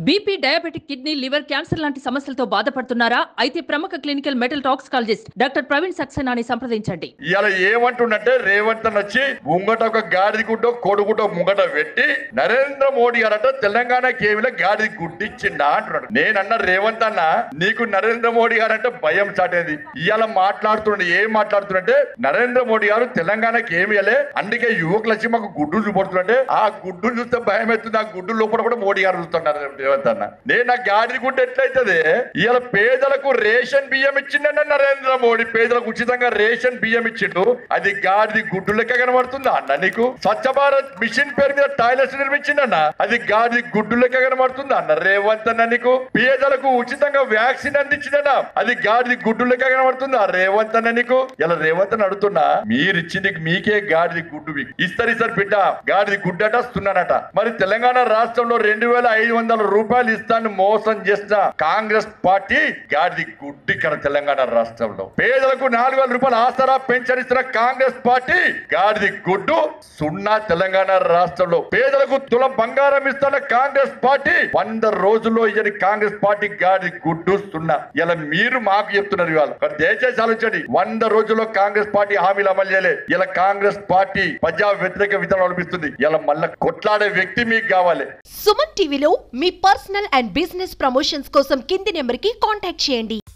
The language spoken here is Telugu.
BP diabetic kidney liver cancer లాంటి సమస్యలతో బాధపడుతున్నారా అయితే ప్రముఖ clinical metal toxicologist doctor Praveen సక్సేనాని సంప్రదించండి ఇవాళ ఏమంటుండంటే రేవంత్ అని వచ్చి ముంగట ఒక గాడిద గుడ్డో కొడుగుటో ముంగట పెట్టి నరేంద్ర మోడీ గారట తెలంగాణ కేవలం గాడిద గుడ్డిచ్చిండా అంటున్నాడు నేనన్న రేవంత్ అన్న నీకు నరేంద్ర మోడీ గారు అంటే భయం చాటేది ఇవాళ మాట్లాడుతున్నాడు ఏం మాట్లాడుతున్నట్టే నరేంద్ర మోడీ గారు తెలంగాణకి ఏమి ఇవ్వలే అందుకే యువకులు వచ్చి మాకు గుడ్డు చూపడుతుంటే ఆ గుడ్డు చూస్తే భయం అవుతుంది ఆ గుడ్డు లోపల కూడా మోడీ గారు చూస్తున్నారు రేవంత్ అన్న నేను నా గాడిద గుడ్డు ఎట్లయితది ఇవాళ పేదలకు రేషన్ బియ్యం ఇచ్చిండన్న నరేంద్ర మోడీ పేదలకు ఉచితంగా రేషన్ బియ్యం ఇచ్చిండు అది గాడిది గుడ్డు లెక్క కనబడుతుందా అన్న నీకు స్వచ్ఛ భారత్ మిషన్ పేరు మీద టాయిలెట్స్ నిర్మించిండన్న అది గాడిది గుడ్డు లెక్క కనబడుతుందా అన్న రేవంత్ అన్న నీకు పేదలకు ఉచితంగా వ్యాక్సిన్ అందించిండన్న అది గాడిది గుడ్డు లెక్క కనబడుతుందా రేవంత్ అన్న నీకు ఇలా రేవంత్ అని అడుగుతున్నా మీరు ఇచ్చింది మీకే గాడిది గుడ్డు మీకు. ఇస్తారు ఇస్తారు బిడ్డ గాడిది గుడ్డట వస్తున్నానట మరి తెలంగాణ రాష్ట్రంలో రెండు వేల ఐదు వందల రూపాయలు ఇస్తాను మోసం చేసిన కాంగ్రెస్ పార్టీ గాడిది గుడ్డు ఇక్కడ తెలంగాణ రాష్ట్రంలో పేదలకు నాలుగు వేల రూపాయలు ఆసరా పెన్షన్ ఇస్తున్న కాంగ్రెస్ పార్టీ గాడిది గుడ్డు సున్నా తెలంగాణ రాష్ట్రంలో పేదలకు తులం బంగారం ఇస్తున్న కాంగ్రెస్ పార్టీ వంద రోజుల్లో ఇయ్యని కాంగ్రెస్ పార్టీ గాడిది గుడ్డు సున్నా ఇలా మీరు మాకు చెప్తున్నారు ఇవాళ మరి దయచేసి ఆలోచించండి వంద రోజుల్లో కాంగ్రెస్ పార్టీ హామీలు అమలు చేయలే ఇలా కాంగ్రెస్ పార్టీ ప్రజా వ్యతిరేక విధానం అనిపిస్తుంది ఇలా మళ్ళీ కొట్లాడే వ్యక్తి మీకు కావాలి సుమన్ టీవీలో మీ పర్సనల్ అండ్ బిజినెస్ ప్రమోషన్స్ కోసం కింది నెంబర్కి కాంటాక్ట్ చేయండి